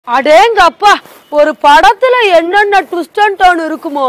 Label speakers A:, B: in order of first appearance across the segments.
A: அடேங்கப்பா ஒரு படத்துல என்னென்ன ட்விஸ்ட் அண்ட் டர்ன் இருக்குமோ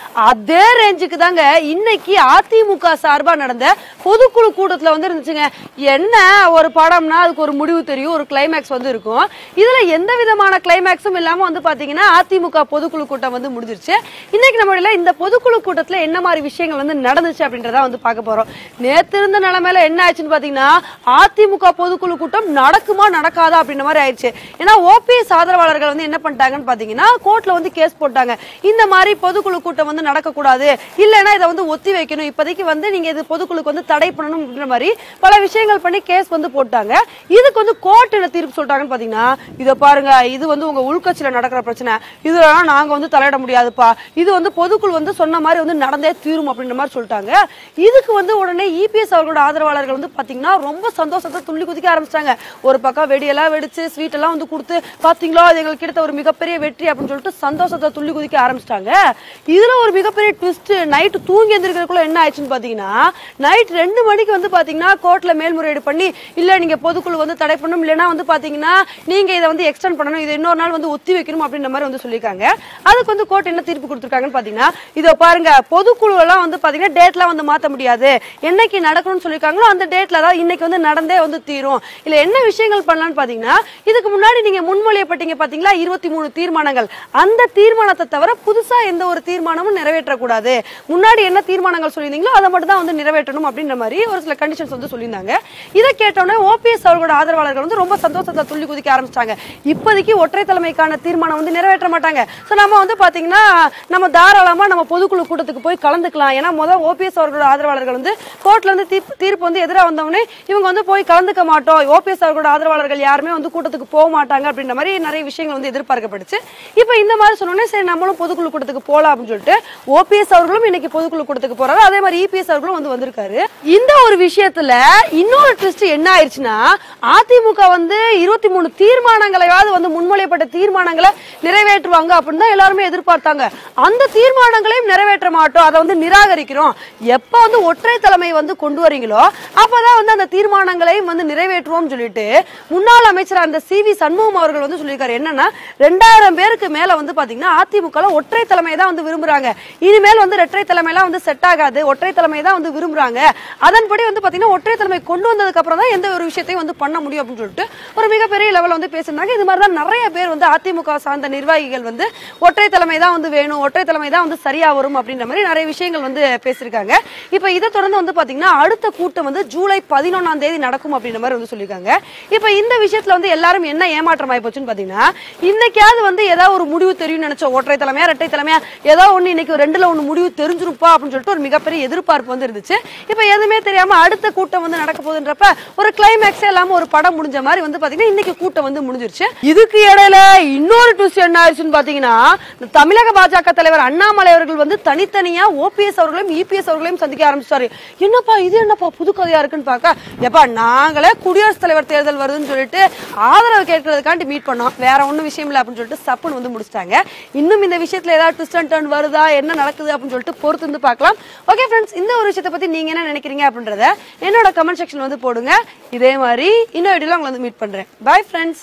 A: அதே ரேஞ்சுக்கு தாங்க இன்னைக்கு அதிமுக சார்பா நடந்த பொதுக்குழு கூட்டத்துல வந்து இருந்துச்சுங்க என்ன ஒரு படம்னா அதுக்கு ஒரு முடிவு தெரியும் ஒரு கிளைமேக்ஸ் வந்து இருக்கும் இதுல எந்த விதமான கிளைமேக்ஸும் இல்லாம வந்து பாத்தீங்கன்னா அதிமுக பொதுக்குழு கூட்டம் வந்து முடிஞ்சிருச்சு இன்னைக்கு நம்மள இந்த பொதுக்குழு கூட்டத்துல என்ன மாதிரி விஷயங்கள் வந்து நடந்துச்சு அப்படின்றத வந்து பார்க்க போறோம் நேத்து இருந்த நிலைமையில என்ன ஆச்சுன்னு பாத்தீங்கன்னா அதிமுக பொதுக்குழு கூட்டம் நடக்குமா நடக்காதா அப்படின்ற மாதிரி ஆயிடுச்சு ஏன்னா ஓபிஎஸ் ஆதரவாளர்கள் வந்து என்ன பண்ணிட்டாங்கன்னு பாத்தீங்கன்னா கோர்ட்ல வந்து கேஸ் போட்டாங்க இந்த மாதிரி பொதுக்குழு கூட்டம் வந்து நடக்கக்கூடாது இல்லைன்னா இதை வந்து ஒத்தி வைக்கணும் இப்போதைக்கு வந்து நீங்க இது பொதுக்குழுக்கு வந்து தடை பண்ணணும் அப்படின்ற மாதிரி பல விஷயங்கள் பண்ணி கேஸ் வந்து போட்டாங்க இதுக்கு வந்து கோர்ட் என்ன தீர்ப்பு சொல்லிட்டாங்கன்னு பாத்தீங்கன்னா இதை பாருங்க இது வந்து உங்க உள்கட்சியில நடக்கிற பிரச்சனை இதுலாம் நாங்க வந்து தலையிட முடியாதுப்பா இது வந்து பொதுக்குழு வந்து சொன்ன மாதிரி வந்து நடந்தே தீரும் அப்படின்ற மாதிரி சொல்லிட்டாங்க இதுக்கு வந்து உடனே இபிஎஸ் அவர்களோட ஆதரவாளர்கள் வந்து பாத்தீங்கன்னா ரொம்ப சந்தோஷத்தை துள்ளி குதிக்க ஆரம்பிச்சிட்டாங்க ஒரு பக்கம் வெடியெல்லாம் வெடிச்சு ஸ்வீட் எல்லாம் வந்து கொடுத்து பாத்தீங்களா இது எங்களுக்கு கிடைத்த ஒரு மிகப்பெரிய வெற்றி அப்படின்னு சொல்லிட்டு சந்தோஷத்தை துள்ளி குதிக்க ஆரம்பிச்சிட்டாங்க இதுல ஒரு மிகப்பெரிய ட்விஸ்ட் நைட்டு தூங்கி எந்திரிக்கிறதுக்குள்ள என்ன ஆயிடுச்சுன்னு பாத்தீங்கன்னா நைட் ரெண்டு மணிக்கு வந்து பாத்தீங்கன்னா கோர்ட்ல மேல்முறையீடு பண்ணி இல்ல நீங்க பொதுக்குழு வந்து தடை பண்ணணும் இல்லைன்னா வந்து பாத்தீங்கன்னா நீங்க இதை வந்து எக்ஸ்டெண்ட் பண்ணணும் இதை இன்னொரு நாள் வந்து ஒத்தி வைக்கணும் அப்படின்ற மாதிரி வந்து சொல்லியிருக்காங்க அதுக்கு வந்து கோர்ட் என்ன தீர்ப்பு கொடுத்துருக்காங்கன்னு பாத்தீங்கன்னா இதோ பாருங்க பொதுக்குழு எல்லாம் வந்து பாத்தீங்கன்னா டேட்லாம் வந்து மாத்த முடியாது என்னைக்கு நடக்கணும்னு சொல்லியிருக்காங்களோ அந்த டேட்ல தான் இன்னைக்கு வந்து நடந்தே வந்து தீரும் இல்ல என்ன விஷயங்கள் பண்ணலாம்னு பாத்தீங்கன்னா இதுக்கு முன்னாடி நீங்க முன்மொழியப்பட்டீங்க பாத்தீங்களா இருபத்தி மூணு தீர்மானங்கள் அந்த தீர்மானத்தை தவிர புதுசா எந்த ஒரு தீர்மானமும் நிறைவேற்றக்கூடாது முன்னாடி என்ன தீர்மானங்கள் சொல்லியிருந்தீங்களோ அதை மட்டும் தான் வந்து நிறைவேற்றணும் அப்படின்ற மாதிரி ஒரு சில கண்டிஷன்ஸ் வந்து சொல்லியிருந்தாங்க இதை கேட்டோன்னே ஓபிஎஸ் அவர்களோட ஆதரவாளர்கள் வந்து ரொம்ப சந்தோஷத்தை துள்ளி குதிக்க ஆரம்பிச்சாங்க இப்போதைக்கு ஒற்றை தலைமைக்கான தீர்மானம் வந்து நிறைவேற்ற மாட்டாங்க ஸோ நம்ம வந்து பாத்தீங்கன்னா நம்ம தாராளமா நம்ம பொதுக்குழு கூட்டத்துக்கு போய் கலந்துக்கலாம் ஏன்னா முதல் ஓபிஎஸ் அவர்களோட ஆதரவாளர்கள் வந்து கோர்ட்ல வந்து தீர்ப்பு தீர்ப்பு வந்து எதிராக வந்தவொடனே இவங்க வந்து போய் கலந்துக்க மாட்டோம் ஓபிஎஸ் அவர்களோட ஆதரவாளர்கள் யாருமே வந்து கூட்டத்துக்கு போக மாட்டாங்க அப்படின்ற மாதிரி நிறைய விஷயங்கள் வந்து எதிர்பார்க்கப்படுச்சு இப்போ இந்த மாதிரி சொன்னோடனே சரி நம்மளும் பொதுக்குழு கூட்டத்துக்கு போலாம் அப்படின்னு சொல்லிட்டு ஓபிஎஸ் அவர்களும் இன்னைக்கு பொதுக்குழு கூட்டத்துக்கு போறாரு அதே மாதிரி இபிஎஸ் அவர்களும் வந்து வந்திருக்காரு இந்த ஒரு விஷயத்துல இன்னொரு ட்விஸ்ட் என்ன ஆயிடுச்சுன்னா அதிமுக வந்து இருபத்தி மூணு தீர்மானங்களையாவது வந்து முன்மொழியப்பட்ட தீர்மானங்களை நிறைவேற்றுவாங்க அப்படின்னு தான் எல்லாருமே எதிர்பார்த்தாங்க அந்த தீர்மானங்களையும் நிறைவேற்ற மாட்டோம் அதை வந்து நிராகரிக்கிறோம் எப்ப வந்து ஒற்றை தலைமை வந்து கொண்டு வரீங்களோ அப்பதான் வந்து அந்த தீர்மானங்களையும் வந்து நிறைவேற்றுவோம் சொல்லிட்டு முன்னாள் அமைச்சர் அந்த சி வி சண்முகம் அவர்கள் வந்து சொல்லியிருக்காரு என்னன்னா ரெண்டாயிரம் பேருக்கு மேல வந்து பாத்தீங்கன்னா அதிமுக ஒற்றை தலைமை தான் வந்து விரும்புறாங்க இனிமேல் வந்து இரட்டை தலைமையெல்லாம் வந்து செட் ஆகாது ஒற்றை தலைமை தான் வந்து விரும்புறாங்க அதன்படி வந்து பாத்தீங்கன்னா ஒற்றை தலைமை கொண்டு வந்ததுக்கு அப்புறம் தான் எந்த ஒரு விஷயத்தையும் வந்து பண்ண முடியும் அப்படின்னு சொல்லிட்டு ஒரு மிகப்பெரிய லெவல்ல வந்து பேசியிருந்தாங்க இது மாதிரி தான் நிறைய பேர் வந்து அதிமுக சார்ந்த நிர்வாகிகள் வந்து ஒற்றை தலைமை தான் வந்து வேணும் ஒற்றை தலைமை தான் வந்து சரியா வரும் அப்படின்ற மாதிரி நிறைய விஷயங்கள் வந்து பேசியிருக்காங்க இப்போ இதை தொடர்ந்து வந்து பாத்தீங்கன்னா அடுத்த கூட்டம் வந்து ஜூலை பதினொன்னாம் தேதி நடக்கும் அப்படின்ற மாதிரி வந்து சொல்லியிருக்காங்க இப்போ இந்த விஷயத்துல வந்து எல்லாரும் என்ன ஏமாற்றம் ஆகி போச்சுன்னு பாத்தீங்கன்னா இன்னைக்காவது வந்து ஏதாவது ஒரு முடிவு தெரியும் நினைச்சோம் ஒற்றை தலைமையா இரட்டை தலைமையா ஏதோ ஒண்ணு இன்னைக்கு ஒரு ரெண்டுல ஒண்ணு முடிவு தெரிஞ்சிருப்பா அப்படின்னு சொல்லிட்டு ஒரு மிகப்பெரிய எதிர்பார்ப்பு வந்து இருந்துச்சு இப்போ எதுவுமே தெரியாம அடுத்த கூட்டம் வந்து நடக்க போகுதுன்றப்ப ஒரு கிளைமேக்ஸே இல்லாம ஒரு படம் முடிஞ்ச மாதிரி வந்து பாத்தீங்கன்னா இன்னைக்கு கூட்டம் வந்து முடிஞ்சிருச்சு இதுக்கு இடையில இன்னொரு ட்விஸ்ட் என்ன ஆயிடுச்சுன்னு பாத்தீங்கன்னா இந்த தமிழக பாஜக தலைவர் அண்ணாமலை அவர்கள் வந்து தனித்தனியா ஓபிஎஸ் அவர்களையும் இபிஎஸ் அவர்களையும் சந்திக்க ஆரம்பிச்சாரு என்னப்பா இது என்னப்பா புது கதையா இருக்குன்னு பார்க்க எப்பா நாங்களே குடியரசுத் தலைவர் தேர்தல் வருதுன்னு சொல்லிட்டு ஆதரவு கேட்கறதுக்காண்டி மீட் பண்ணோம் வேற ஒண்ணும் விஷயம் இல்லை அப்படின்னு சொல்லிட்டு சப்புன்னு வந்து முடிச்சிட்டாங்க இன்னும் இந்த விஷயத்துல ஏதாவது ட்விஸ்ட் அண்ட் டர்ன் வருதா என்ன நடக்குது அப்படின்னு சொல்லிட்டு பொறுத்து வந்து பார்க்கலாம் ஓகே ஃப்ரெண்ட்ஸ் இந்த ஒரு விஷயத்தை பத்தி நீங்க என்ன நினைக்கிறீங்க அப்படின்றத என்னோட கமெண்ட் செக்ஷன் வந்து போடுங்க இதே மாதிரி இன்னொரு வீடியோல உங்களை வந்து மீட் பண்றேன் பை ஃப்ரெண்ட்ஸ்